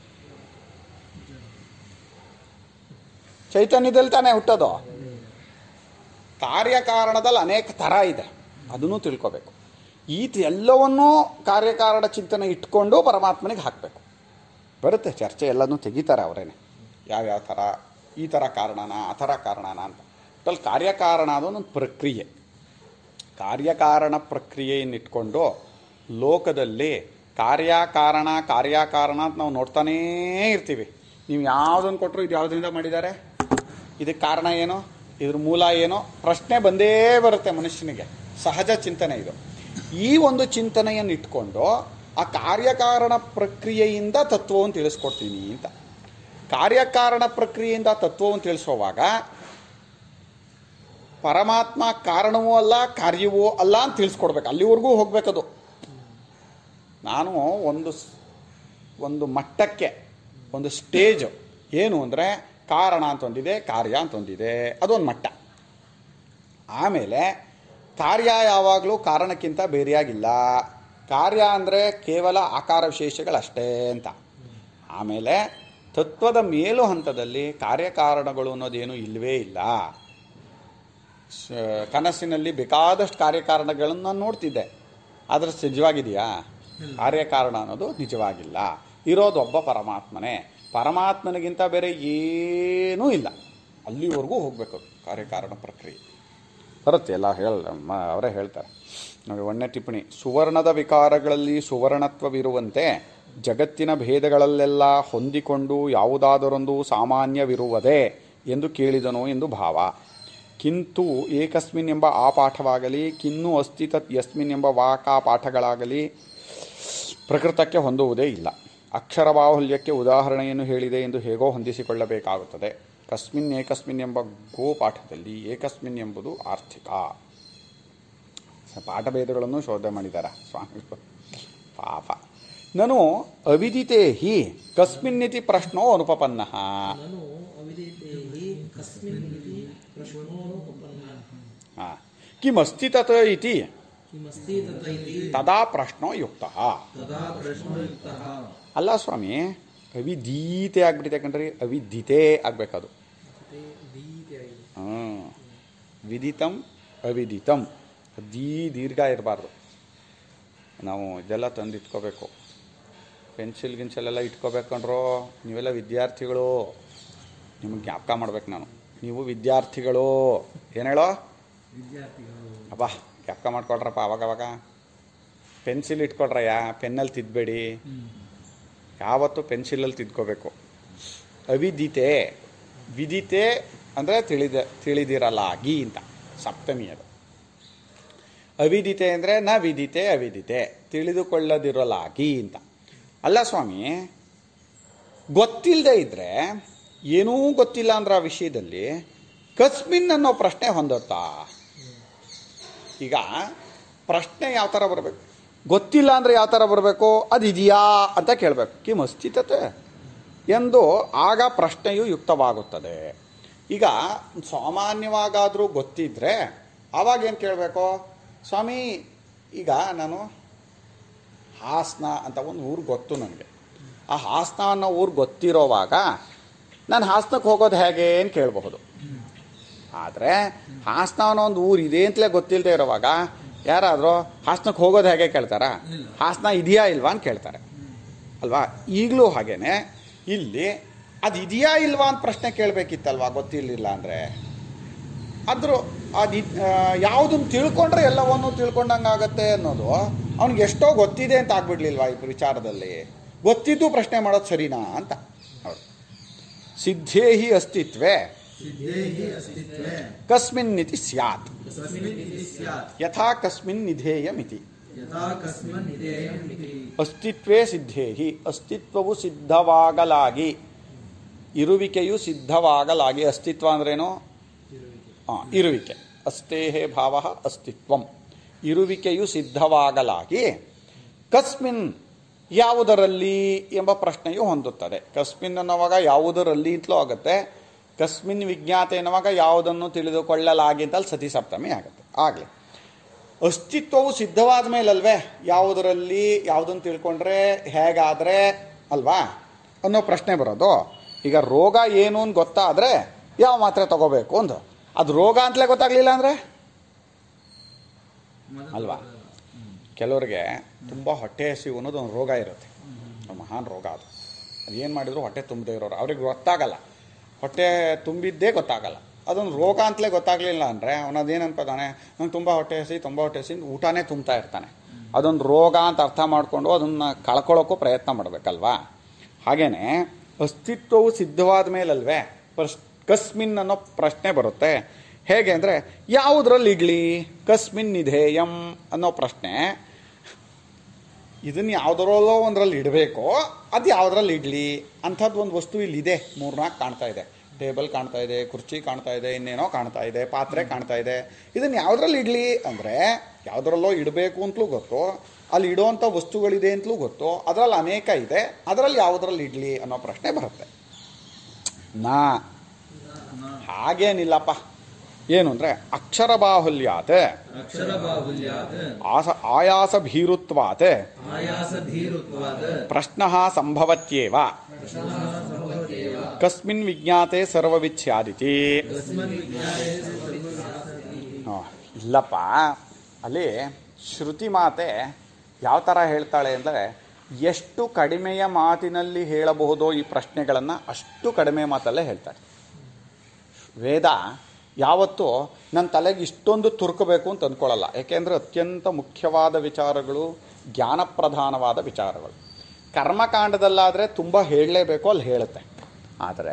ಚೈತನ್ಯದಲ್ಲಿ ತಾನೇ ಹುಟ್ಟೋದು ಕಾರ್ಯಕಾರಣದಲ್ಲಿ ಅನೇಕ ಥರ ಇದೆ ಅದನ್ನು ತಿಳ್ಕೋಬೇಕು ಈ ತ- ಎಲ್ಲವನ್ನೂ ಕಾರ್ಯಕಾರಣ ಚಿಂತನೆ ಇಟ್ಕೊಂಡು ಪರಮಾತ್ಮನಿಗೆ ಹಾಕಬೇಕು ಬರುತ್ತೆ ಚರ್ಚೆ ಎಲ್ಲನೂ ತೆಗಿತಾರೆ ಅವರೇನೆ ಯಾವ್ಯಾವ ಥರ ಈ ಥರ ಕಾರಣನ ಆ ಥರ ಕಾರಣನ ಅಂತ ಟೋಟಲ್ ಕಾರ್ಯಕಾರಣ ಅದೊಂದು ಪ್ರಕ್ರಿಯೆ ಕಾರ್ಯಕಾರಣ ಪ್ರಕ್ರಿಯೆಯನ್ನಿಟ್ಕೊಂಡು ಲೋಕದಲ್ಲಿ ಕಾರ್ಯಕಾರಣ ಕಾರ್ಯಕಾರಣ ಅಂತ ನಾವು ನೋಡ್ತಾನೇ ಇರ್ತೀವಿ ನೀವು ಯಾವುದನ್ನು ಕೊಟ್ಟರು ಇದು ಯಾವುದರಿಂದ ಮಾಡಿದ್ದಾರೆ ಇದಕ್ಕೆ ಕಾರಣ ಏನು ಇದ್ರ ಮೂಲ ಏನೋ ಪ್ರಶ್ನೆ ಬಂದೇ ಬರುತ್ತೆ ಮನುಷ್ಯನಿಗೆ ಸಹಜ ಚಿಂತನೆ ಇದು ಈ ಒಂದು ಚಿಂತನೆಯನ್ನು ಇಟ್ಕೊಂಡು ಆ ಕಾರ್ಯಕಾರಣ ಪ್ರಕ್ರಿಯೆಯಿಂದ ತತ್ವವನ್ನು ತಿಳಿಸ್ಕೊಡ್ತೀನಿ ಅಂತ ಕಾರ್ಯಕಾರಣ ಪ್ರಕ್ರಿಯೆಯಿಂದ ತತ್ವವನ್ನು ತಿಳಿಸುವಾಗ ಪರಮಾತ್ಮ ಕಾರಣವೂ ಅಲ್ಲ ಕಾರ್ಯವೂ ಅಲ್ಲ ಅಂತ ತಿಳಿಸ್ಕೊಡ್ಬೇಕು ಅಲ್ಲಿವರೆಗೂ ಹೋಗ್ಬೇಕದು ನಾನು ಒಂದು ಸ್- ಒಂದು ಮಟ್ಟಕ್ಕೆ ಒಂದು ಸ್ಟೇಜ್ ಏನು ಅಂದರೆ ಕಾರಣ ಅಂತ ಒಂದಿದೆ ಕಾರ್ಯ ಅಂತ ಒಂದಿದೆ ಅದೊಂದು ಮಟ್ಟ ಆಮೇಲೆ ಕಾರ್ಯ ಯಾವಾಗಲೂ ಕಾರಣಕ್ಕಿಂತ ಬೇರೆಯಾಗಿಲ್ಲ ಕಾರ್ಯ ಅಂದರೆ ಕೇವಲ ಆಕಾರ ವಿಶೇಷಗಳಷ್ಟೇ ಅಂತ ಆಮೇಲೆ ತತ್ವದ ಮೇಲು ಹಂತದಲ್ಲಿ ಕಾರ್ಯಕಾರಣಗಳು ಅನ್ನೋದೇನು ಇಲ್ಲವೇ ಇಲ್ಲ ಶ- ಕನಸಿನಲ್ಲಿ ಬೇಕಾದಷ್ಟು ಕಾರ್ಯಕಾರಣಗಳನ್ನು ನಾನು ನೋಡ್ತಿದ್ದೆ ಆದರೆ ನಿಜವಾಗಿದೆಯಾ ಕಾರ್ಯಕಾರಣ ಅನ್ನೋದು ನಿಜವಾಗಿಲ್ಲ ಇರೋದು ಒಬ್ಬ ಪರಮಾತ್ಮನೇ ಪರಮಾತ್ಮನಿಗಿಂತ ಬೇರೆ ಏನೂ ಇಲ್ಲ ಅಲ್ಲಿವರೆಗೂ ಹೋಗಬೇಕು ಕಾರ್ಯಕಾರಣ ಪ್ರಕ್ರಿಯೆ ಬರುತ್ತೆ ಎಲ್ಲ ಹೇಳ ಮ- ಅವರೇ ಹೇಳ್ತಾರೆ ನೋಡಿ ಒಂದನೇ ಟಿಪ್ಪಣಿ ಸುವರ್ಣದ ವಿಕಾರಗಳಲ್ಲಿ ಸುವರ್ಣತ್ವವಿರುವಂತೆ ಜಗತ್ತಿನ ಭೇದಗಳಲ್ಲೆಲ್ಲ ಹೊಂದಿಕೊಂಡು ಯಾವುದಾದರೊಂದು ಸಾಮಾನ್ಯವಿರುವುದೇ ಎಂದು ಕೇಳಿದನು ಎಂದು ಭಾವ ಕಿಂತು ಏಕಸ್ಮಿನ್ ಎಂಬ ಆ ಪಾಠವಾಗಲಿ ಕಿನ್ನು ಅಸ್ತಿ ತತ್ ಯಸ್ಮಿನ್ ಎಂಬ ವಾಕಾ ಪಾಠಗಳಾಗಲಿ ಪ್ರಕೃತಕ್ಕೆ ಹೊಂದುವುದೇ ಇಲ್ಲ ಅಕ್ಷರ ಬಾಹುಲ್ಯಕ್ಕೆ ಉದಾಹರಣೆಯನ್ನು ಹೇಳಿದೆ ಎಂದು ಹೇಗೋ ಹೊಂದಿಸಿಕೊಳ್ಳಬೇಕಾಗುತ್ತದೆ ಕಸ್ಮಿನ್ ಏಕಸ್ಮಿನ್ ಎಂಬ ಗೋ ಪಾಠದಲ್ಲಿ ಏಕಸ್ಮಿನ್ ಎಂಬುದು ಆರ್ಥಿಕ ಸ- ಪಾಠಭೇದಗಳನ್ನು ಶೋಧ ಮಾಡಿದ್ದಾರೆ ಸ್ವಾಮಿಗಳು ಪಾಪ ನಾನು ಅವಿದಿತೆ ಹಿ ಕಸ್ಮಿನ್ನಿತಿ ಪ್ರಶ್ನೋ ಅನುಪಪನ್ನ ननु अविदिते हि कस्मिन् इति प्रश्नोपन्नः ಕಿಮಸ್ತಿ ತತ್ ಇತಿ किमस्ति तत इति ತದಾ ಪ್ರಶ್ನೋ ಯುಕ್ತ तदा प्रश्नयुक्तः ಅಲ್ಲ ಸ್ವಾಮಿ ಅವಿದೀತೆ ಆಗ್ಬಿಟ್ಟಿದೆ ಕಣ್ರಿ ಅವಿದಿತೆ ಆಗ್ಬೇಕದು ते दीते आಗಿದೆ. ಹಾಂ ವಿದಿತಂ ಅವಿದಿತಂ ದೀ ದೀರ್ಘ ಇರಬಾರ್ದು ನಾವು ಇದೆಲ್ಲ ತಂದು ಇಟ್ಕೋಬೇಕು ಪೆನ್ಸಿಲ್ ಗಿನ್ಸಿಲೆಲ್ಲ ಇಟ್ಕೋಬೇಕಂಡ್ರೋ ನೀವೆಲ್ಲ ವಿದ್ಯಾರ್ಥಿಗಳು ನಿಮಗೆ ಜ್ಞಾಪಕ ಮಾಡ್ಬೇಕು ನಾನು ನೀವು ವಿದ್ಯಾರ್ಥಿಗಳು ಏನು ಹೇಳೋ ವಿದ್ಯಾರ್ಥಿಗಳು ಅಪ್ಪ ಜ್ಞಾಪಕ ಮಾಡ್ಕೊಳ್ರಪ್ಪ ಅವಾಗವಾಗ ಪೆನ್ಸಿಲ್ ಇಟ್ಕೊಳ್ರಯ್ಯ ಪೆನ್ನಲ್ಲಿ ತಿದ್ದಬೇಡಿ ಯಾವತ್ತೂ ಪೆನ್ಸಿಲಲ್ಲಿ ತಿದ್ಕೋಬೇಕು ಅವಿದಿತೆ ವಿದಿತೆ ಅಂದರೆ ತಿಳಿದ ತಿಳಿದಿರಲಾಗಿ ಅಂತ ಸಪ್ತಮಿ ಅದು ಅವಿದಿತೆ ಅಂದರೆ ನ ವಿದಿತೆ ಅವಿದಿತೆ ತಿಳಿದುಕೊಳ್ಳದಿರಲಾಗಿ ಅಂತ ಅಲ್ಲ ಸ್ವಾಮಿ ಗೊತ್ತಿಲ್ಲದೆ ಇದ್ದರೆ ಏನೂ ಗೊತ್ತಿಲ್ಲ ಅಂದ್ರೆ ಆ ವಿಷಯದಲ್ಲಿ ಕಸ್ಮಿನ್ ಅನ್ನೋ ಪ್ರಶ್ನೆ ಹೊಂದುತ್ತಾ ಈಗ ಪ್ರಶ್ನೆ ಯಾವ ಥರ ಬರಬೇಕು ಗೊತ್ತಿಲ್ಲ ಅಂದರೆ ಯಾವ ಥರ ಬರಬೇಕು ಅದು ಇದೆಯಾ ಅಂತ ಕೇಳಬೇಕು ಕಿಮ್ ಅಸ್ತಿತತೆ ಎಂದು ಆಗ ಪ್ರಶ್ನೆಯು ಯುಕ್ತವಾಗುತ್ತದೆ ಈಗ ಸಾಮಾನ್ಯವಾಗಾದರೂ ಗೊತ್ತಿದ್ದರೆ ಆವಾಗ ಏನು ಕೇಳಬೇಕು ಸ್ವಾಮಿ ಈಗ ನಾನು ಹಾಸನ ಅಂತ ಒಂದು ಊರು ಗೊತ್ತು ನನಗೆ ಆ ಹಾಸನ ಅನ್ನೋ ಊರು ಗೊತ್ತಿರೋವಾಗ ನಾನು ಹಾಸನಕ್ಕೆ ಹೋಗೋದು ಹೇಗೆ ಅಂತ ಕೇಳಬಹುದು ಆದರೆ ಹಾಸನ ಅನ್ನೋ ಒಂದು ಊರು ಇದೆ ಅಂತಲೇ ಗೊತ್ತಿಲ್ಲದೆ ಇರೋವಾಗ ಯಾರಾದರೂ ಹಾಸನಕ್ಕೆ ಹೋಗೋದು ಹೇಗೆ ಕೇಳ್ತಾರ ಹಾಸನ ಇದೆಯಾ ಇಲ್ವಾ ಅಂತ ಕೇಳ್ತಾರೆ ಅಲ್ವಾ ಈಗಲೂ ಹಾಗೇನೆ ಇಲ್ಲಿ ಅದು ಇದೆಯಾ ಇಲ್ವಾ ಅಂತ ಪ್ರಶ್ನೆ ಕೇಳಬೇಕಿತ್ತಲ್ವಾ ಗೊತ್ತಿರಲಿಲ್ಲ ಅಂದರೆ ಆದರೂ ಅದು ಯಾವುದನ್ನು ತಿಳ್ಕೊಂಡ್ರೆ ಎಲ್ಲವನ್ನೂ ತಿಳ್ಕೊಂಡಂಗೆ ಆಗತ್ತೆ ಅನ್ನೋದು ಅವ್ನಿಗೆ ಎಷ್ಟೋ ಗೊತ್ತಿದೆ ಅಂತ ಆಗ್ಬಿಡ್ಲಿಲ್ವಾ ಈ ವಿಚಾರದಲ್ಲಿ ಗೊತ್ತಿದ್ದು ಪ್ರಶ್ನೆ ಮಾಡೋದು ಸರಿನಾ ಅಂತ ಹೌದು ಸಿದ್ಧೇಹಿ ಅಸ್ತಿತ್ವೇ ಸಿದ್ಧೇಹಿ ಅಸ್ತಿತ್ವೇ ಕಸ್ಮಿನ್ ಇತಿ ಸ್ಯಾತ್ ಕಸ್ಮಿನ್ ಇತಿ ಸ್ಯಾತ್ ಯಥಾ ಕಸ್ಮಿನ್ ನಿಧೇಯಮಿತಿ ಯಥಾ ಕಸ್ಮಿನ್ ಇದೇಯಂ ಇತಿ ಅಸ್ತಿತ್ವೇ ಸಿದ್ಧೇಹಿ ಅಸ್ತಿತ್ವವು ಸಿದ್ಧವಾಗಲಾಗಿ ಇರುವಿಕೆಯು ಸಿದ್ಧವಾಗಲಾಗಿ ಅಸ್ತಿತ್ವ ಅಂದ್ರೇನು ಆ, ಇರುವಿಕೆ ಅಸ್ತೇಹೇ ಭಾವ ಅಸ್ತಿತ್ವಂ ಇರುವಿಕೆಯು ಸಿದ್ಧವಾಗಲಾಗಿ ಕಸ್ಮಿನ್ ಯಾವುದರಲ್ಲಿ ಎಂಬ ಪ್ರಶ್ನೆಯು ಹೊಂದುತ್ತದೆ ಕಸ್ಮಿನ್ ಅನ್ನುವಾಗ ಯಾವುದರಲ್ಲಿ ಅಂತಲೂ ಆಗುತ್ತೆ ಕಸ್ಮಿನ್ ವಿಜ್ಞಾತ ಎನ್ನುವಾಗ ಯಾವುದನ್ನು ತಿಳಿದುಕೊಳ್ಳಲಾಗಿ ಅಂತಲ್ಲಿ ಸತಿ ಸಪ್ತಮಿ ಆಗುತ್ತೆ ಆಗಲಿ ಅಸ್ತಿತ್ವವು ಸಿದ್ಧವಾದ ಮೇಲಲ್ವೇ ಯಾವುದರಲ್ಲಿ ಯಾವುದನ್ನು ತಿಳ್ಕೊಂಡ್ರೆ ಹೇಗಾದರೆ ಅಲ್ವಾ ಅನ್ನೋ ಪ್ರಶ್ನೆ ಬರೋದು ಈಗ ರೋಗ ಏನು ಅಂತ ಗೊತ್ತಾದರೆ ಯಾವ ಮಾತ್ರೆ ತಗೋಬೇಕು ಅಂತ ಅದು ರೋಗ ಅಂತಲೇ ಗೊತ್ತಾಗ್ಲಿಲ್ಲ ಅಂದರೆ ಅಲ್ವಾ ಕೆಲವರಿಗೆ ತುಂಬ ಹೊಟ್ಟೆ ಹಸಿವು ಅನ್ನೋದು ಒಂದು ರೋಗ ಇರುತ್ತೆ ಒಂದು ಮಹಾನ್ ರೋಗ ಅದು ಅದೇನು ಮಾಡಿದ್ರು ಹೊಟ್ಟೆ ತುಂಬದೇ ಇರೋರು ಅವ್ರಿಗೆ ಗೊತ್ತಾಗಲ್ಲ ಹೊಟ್ಟೆ ತುಂಬಿದ್ದೇ ಗೊತ್ತಾಗಲ್ಲ ಅದೊಂದು ರೋಗ ಅಂತಲೇ ಗೊತ್ತಾಗಲಿಲ್ಲ ಅಂದರೆ ಅವನದೇನು ಅನ್ಕೋತಾನೆ ನಂಗೆ ತುಂಬ ಹೊಟ್ಟೆ ಹಸಿ ತುಂಬ ಹೊಟ್ಟೆ ಹಸಿ ಊಟನೇ ತುಂಬ್ತಾ ಇರ್ತಾನೆ ಅದೊಂದು ರೋಗ ಅಂತ ಅರ್ಥ ಮಾಡಿಕೊಂಡು ಅದನ್ನು ಕಳ್ಕೊಳ್ಳೋಕ್ಕೂ ಪ್ರಯತ್ನ ಮಾಡಬೇಕಲ್ವಾ ಹಾಗೇನೆ ಅಸ್ತಿತ್ವವು ಸಿದ್ಧವಾದ ಮೇಲಲ್ವೇ ಪ್ರಶ್ ಕಸ್ಮಿನ್ ಅನ್ನೋ ಪ್ರಶ್ನೆ ಬರುತ್ತೆ ಹೇಗೆ ಅಂದರೆ ಯಾವುದ್ರಲ್ಲಿ ಇಡ್ಲಿ ಕಸ್ಮಿನ್ ನಿಧೇಯಂ ಅನ್ನೋ ಪ್ರಶ್ನೆ ಇದನ್ನು ಯಾವುದರಲ್ಲೋ ಒಂದರಲ್ಲಿ ಇಡಬೇಕೋ ಅದು ಯಾವುದ್ರಲ್ಲಿ ಇಡಲಿ ಅಂಥದ್ದು ಒಂದು ವಸ್ತು ಇಲ್ಲಿದೆ ಮೂರ್ನಾಲ್ಕು ಕಾಣ್ತಾ ಇದೆ ಟೇಬಲ್ ಕಾಣ್ತಾ ಇದೆ ಕುರ್ಚಿ ಕಾಣ್ತಾ ಇದೆ ಇನ್ನೇನೋ ಕಾಣ್ತಾ ಇದೆ ಪಾತ್ರೆ ಕಾಣ್ತಾ ಇದೆ ಇದನ್ನು ಯಾವುದ್ರಲ್ಲಿ ಇಡಲಿ ಅಂದರೆ ಯಾವುದರಲ್ಲೋ ಇಡಬೇಕು ಅಂತಲೂ ಗೊತ್ತು ಅಲ್ಲಿ ಇಡುವಂಥ ವಸ್ತುಗಳಿದೆ ಅಂತಲೂ ಗೊತ್ತು ಅದರಲ್ಲಿ ಅನೇಕ ಇದೆ ಅದರಲ್ಲಿ ಯಾವುದರಲ್ಲಿ ಇಡಲಿ ಅನ್ನೋ ಪ್ರಶ್ನೆ ಬರುತ್ತೆ ನಾ ಹಾಗೇನಿಲ್ಲಪ್ಪ ಏನು ಅಂದರೆ ಅಕ್ಷರ ಬಾಹುಲ್ಯಾತ್ ಅಕ್ಷರ ಬಾಹುಲ್ಯಾತ್ ಆಸ ಆಯಾಸ ಭೀರುತ್ವಾತ್ ಆಯಾಸ ಧೀರುತ್ವಾದ ಪ್ರಶ್ನ ಸಂಭವತ್ಯೇವ ಕಸ್ಮಿನ್ ವಿಜ್ಞಾತೆ ಸರ್ವವಿಚ್ಛಾದಿತಿ ತಸ್ಮನ್ ವಿಜ್ಞಾನೇ ಆ, ಇಲ್ಲಪ್ಪ ಅಲ್ಲಿ ಶ್ರುತಿ ಮಾತೆ ಯಾವ ಥರ ಹೇಳ್ತಾಳೆ ಅಂದರೆ ಎಷ್ಟು ಕಡಿಮೆಯ ಮಾತಿನಲ್ಲಿ ಹೇಳಬಹುದೋ ಈ ಪ್ರಶ್ನೆಗಳನ್ನು ಅಷ್ಟು ಕಡಿಮೆ ಮಾತಲ್ಲೇ ಹೇಳ್ತಾಳೆ ವೇದ ಯಾವತ್ತೂ ನನ್ನ ತಲೆಗೆ ಇಷ್ಟೊಂದು ತುರ್ಕಬೇಕು ಅಂತ ಅಂದ್ಕೊಳ್ಳಲ್ಲ ಯಾಕೆಂದರೆ ಅತ್ಯಂತ ಮುಖ್ಯವಾದ ವಿಚಾರಗಳು ಜ್ಞಾನಪ್ರಧಾನವಾದ ವಿಚಾರಗಳು ಕರ್ಮಕಾಂಡದಲ್ಲಾದರೆ ತುಂಬ ಹೇಳಲೇಬೇಕು ಅಲ್ಲಿ ಹೇಳುತ್ತೆ ಆದರೆ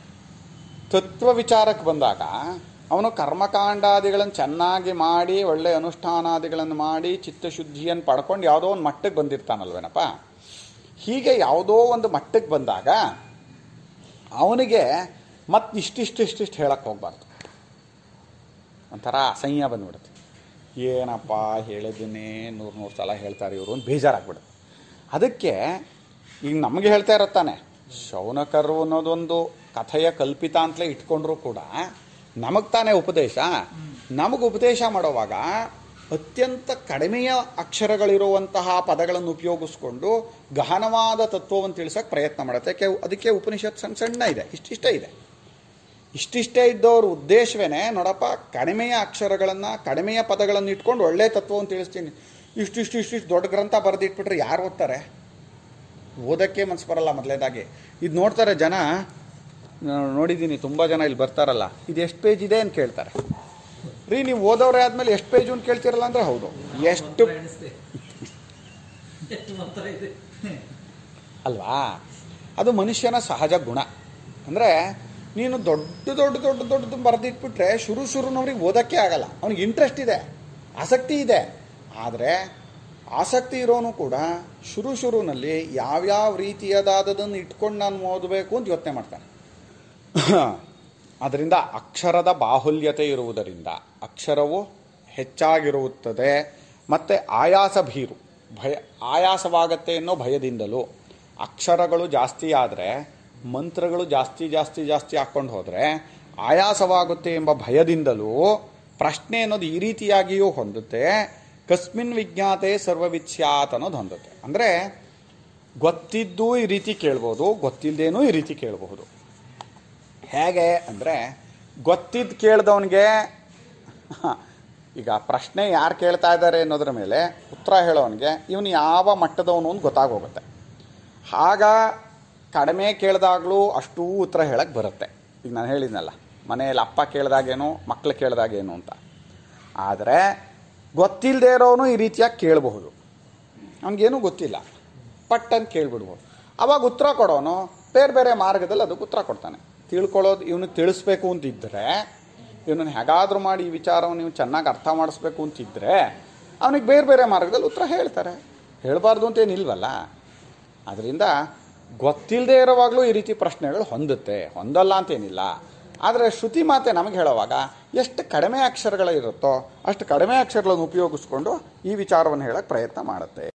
ತತ್ವ ವಿಚಾರಕ್ಕೆ ಬಂದಾಗ ಅವನು ಕರ್ಮಕಾಂಡಾದಿಗಳನ್ನು ಚೆನ್ನಾಗಿ ಮಾಡಿ ಒಳ್ಳೆ ಅನುಷ್ಠಾನಾದಿಗಳನ್ನು ಮಾಡಿ ಚಿತ್ತಶುದ್ಧಿಯನ್ನು ಪಡ್ಕೊಂಡು ಯಾವುದೋ ಒಂದು ಮಟ್ಟಕ್ಕೆ ಬಂದಿರ್ತಾನಲ್ವೇನಪ್ಪ ಹೀಗೆ ಯಾವುದೋ ಒಂದು ಮಟ್ಟಕ್ಕೆ ಬಂದಾಗ ಅವನಿಗೆ ಮತ್ತೆ ಇಷ್ಟಿಷ್ಟಿಷ್ಟಿಷ್ಟು ಹೇಳಕ್ಕೆ ಹೋಗ್ಬಾರ್ದು ಒಂಥರ ಅಸಹ್ಯ ಬಂದ್ಬಿಡುತ್ತೆ ಏನಪ್ಪ ಹೇಳಿದ್ದೀನಿ ನೂರು ನೂರು ಸಲ ಹೇಳ್ತಾರೆ ಇವರು ಅಂತ ಬೇಜಾರಾಗ್ಬಿಡುತ್ತೆ ಅದಕ್ಕೆ ಈಗ ನಮಗೆ ಹೇಳ್ತಾ ಇರುತ್ತಾನೆ ಶೌನಕರು ಅನ್ನೋದೊಂದು ಕಥೆಯ ಕಲ್ಪಿತ ಅಂತಲೇ ಇಟ್ಕೊಂಡ್ರೂ ಕೂಡ ನಮಗೆ ತಾನೇ ಉಪದೇಶ ನಮಗೆ ಉಪದೇಶ ಮಾಡೋವಾಗ ಅತ್ಯಂತ ಕಡಿಮೆಯ ಅಕ್ಷರಗಳಿರುವಂತಹ ಪದಗಳನ್ನು ಉಪಯೋಗಿಸ್ಕೊಂಡು ಗಹನವಾದ ತತ್ವವನ್ನು ತಿಳಿಸೋಕೆ ಪ್ರಯತ್ನ ಮಾಡುತ್ತೆ ಯಾಕೆ ಅದಕ್ಕೆ ಉಪನಿಷತ್ ಸಣ್ಣ ಸಣ್ಣ ಇದೆ ಇಷ್ಟಿಷ್ಟ ಇದೆ ಇಷ್ಟಿಷ್ಟೇ ಇದ್ದವ್ರ ಉದ್ದೇಶವೇನೆ ನೋಡಪ್ಪ ಕಡಿಮೆಯ ಅಕ್ಷರಗಳನ್ನು ಕಡಿಮೆಯ ಪದಗಳನ್ನು ಇಟ್ಕೊಂಡು ಒಳ್ಳೆ ತತ್ವವನ್ನು ತಿಳಿಸ್ತೀನಿ ಇಷ್ಟು ಇಷ್ಟು ಇಷ್ಟು ಇಷ್ಟು ದೊಡ್ಡ ಗ್ರಂಥ ಬರೆದಿಟ್ಬಿಟ್ರೆ ಯಾರು ಓದ್ತಾರೆ ಓದೋಕ್ಕೆ ಮನ್ಸು ಬರಲ್ಲ ಮೊದಲೇದಾಗಿ ಇದು ನೋಡ್ತಾರೆ ಜನ ನಾನು ನೋಡಿದ್ದೀನಿ ತುಂಬ ಜನ ಇಲ್ಲಿ ಬರ್ತಾರಲ್ಲ ಇದು ಎಷ್ಟು ಪೇಜ್ ಇದೆ ಅಂತ ಕೇಳ್ತಾರೆ ರೀ ನೀವು ಓದೋರೇ ಆದಮೇಲೆ ಎಷ್ಟು ಪೇಜು ಅಂತ ಕೇಳ್ತಿರಲ್ಲ ಅಂದರೆ ಹೌದು ಎಷ್ಟು ಎಣಿಸ್ತೆ. ಎಷ್ಟು ಮಾತ್ರ ಇದೆ ಅಲ್ವಾ ಅದು ಮನುಷ್ಯನ ಸಹಜ ಗುಣ ಅಂದರೆ ನೀನು ದೊಡ್ಡ ದೊಡ್ಡ ದೊಡ್ಡ ದೊಡ್ಡದು ಬರೆದಿಟ್ಬಿಟ್ರೆ ಶುರು ಶುರುನವ್ರಿಗೆ ಓದೋಕ್ಕೆ ಆಗಲ್ಲ ಅವ್ನಿಗೆ ಇಂಟ್ರೆಸ್ಟ್ ಇದೆ ಆಸಕ್ತಿ ಇದೆ ಆದರೆ ಆಸಕ್ತಿ ಇರೋನು ಕೂಡ ಶುರು ಶುರುನಲ್ಲಿ ಯಾವ್ಯಾವ ರೀತಿಯದಾದದನ್ನು ಇಟ್ಕೊಂಡು ನಾನು ಓದಬೇಕು ಅಂತ ಯೋಚನೆ ಮಾಡ್ತಾನೆ ಅದರಿಂದ ಅಕ್ಷರದ ಬಾಹುಲ್ಯತೆ ಇರುವುದರಿಂದ ಅಕ್ಷರವು ಹೆಚ್ಚಾಗಿರುತ್ತದೆ ಮತ್ತು ಆಯಾಸ ಭೀರು ಭಯ ಆಯಾಸವಾಗತ್ತೆ ಅನ್ನೋ ಭಯದಿಂದಲೂ ಅಕ್ಷರಗಳು ಜಾಸ್ತಿ ಆದರೆ ಮಂತ್ರಗಳು ಜಾಸ್ತಿ ಜಾಸ್ತಿ ಜಾಸ್ತಿ ಹಾಕ್ಕೊಂಡು ಹೋದರೆ ಆಯಾಸವಾಗುತ್ತೆ ಎಂಬ ಭಯದಿಂದಲೂ ಪ್ರಶ್ನೆ ಅನ್ನೋದು ಈ ರೀತಿಯಾಗಿಯೂ ಹೊಂದುತ್ತೆ ಕಸ್ಮಿನ್ ವಿಜ್ಞಾತೆ ಸರ್ವವಿಚ್ಯಾತ್ ಅನ್ನೋದು ಹೊಂದುತ್ತೆ ಅಂದರೆ ಗೊತ್ತಿದ್ದು ಈ ರೀತಿ ಕೇಳ್ಬೋದು ಗೊತ್ತಿಲ್ಲದೇನೂ ಈ ರೀತಿ ಕೇಳಬಹುದು ಹೇಗೆ ಅಂದರೆ ಗೊತ್ತಿದ್ದು ಕೇಳಿದವನಿಗೆ ಈಗ ಪ್ರಶ್ನೆ ಯಾರು ಕೇಳ್ತಾ ಇದ್ದಾರೆ ಅನ್ನೋದ್ರ ಮೇಲೆ ಉತ್ತರ ಹೇಳೋವನಿಗೆ ಇವನು ಯಾವ ಮಟ್ಟದವನು ಅಂತ ಗೊತ್ತಾಗೋಗುತ್ತೆ ಆಗ ಕಡಿಮೆ ಕೇಳಿದಾಗಲೂ ಅಷ್ಟೂ ಉತ್ತರ ಹೇಳಕ್ಕೆ ಬರುತ್ತೆ ಈಗ ನಾನು ಹೇಳಿದ್ನಲ್ಲ ಮನೆಯಲ್ಲಿ ಅಪ್ಪ ಕೇಳಿದಾಗೇನು ಮಕ್ಕಳು ಕೇಳಿದಾಗೇನು ಅಂತ ಆದರೆ ಗೊತ್ತಿಲ್ಲದೆ ಇರೋನು ಈ ರೀತಿಯಾಗಿ ಕೇಳಬಹುದು ಅವನಿಗೇನೂ ಗೊತ್ತಿಲ್ಲ ಪಟ್ ಅಂತ ಕೇಳ್ಬಿಡ್ಬೋದು ಅವಾಗ ಉತ್ತರ ಕೊಡೋನು ಬೇರೆ ಬೇರೆ ಮಾರ್ಗದಲ್ಲಿ ಅದಕ್ಕೆ ಉತ್ತರ ಕೊಡ್ತಾನೆ ತಿಳ್ಕೊಳ್ಳೋದು ಇವನು ತಿಳಿಸ್ಬೇಕು ಅಂತಿದ್ದರೆ ಇವನನ್ನು ಹೇಗಾದರೂ ಮಾಡಿ ಈ ವಿಚಾರವನ್ನು ನೀವು ಚೆನ್ನಾಗಿ ಅರ್ಥ ಮಾಡಿಸ್ಬೇಕು ಅಂತಿದ್ದರೆ ಅವನಿಗೆ ಬೇರೆ ಬೇರೆ ಮಾರ್ಗದಲ್ಲಿ ಉತ್ತರ ಹೇಳ್ತಾರೆ ಹೇಳಬಾರ್ದು ಅಂತೇನಿಲ್ವಲ್ಲ ಅದರಿಂದ ಗೊತ್ತಿಲ್ಲದೆ ಇರೋವಾಗಲೂ ಈ ರೀತಿ ಪ್ರಶ್ನೆಗಳು ಹೊಂದುತ್ತೆ ಹೊಂದಲ್ಲ ಅಂತೇನಿಲ್ಲ ಆದರೆ ಶ್ರುತಿ ಮಾತೆ ನಮಗೆ ಹೇಳುವಾಗ ಎಷ್ಟು ಕಡಿಮೆ ಅಕ್ಷರಗಳಿರುತ್ತೋ ಅಷ್ಟು ಕಡಿಮೆ ಅಕ್ಷರಗಳನ್ನು ಉಪಯೋಗಿಸ್ಕೊಂಡು ಈ ವಿಚಾರವನ್ನು ಹೇಳಕ್ಕೆ ಪ್ರಯತ್ನ ಮಾಡುತ್ತೆ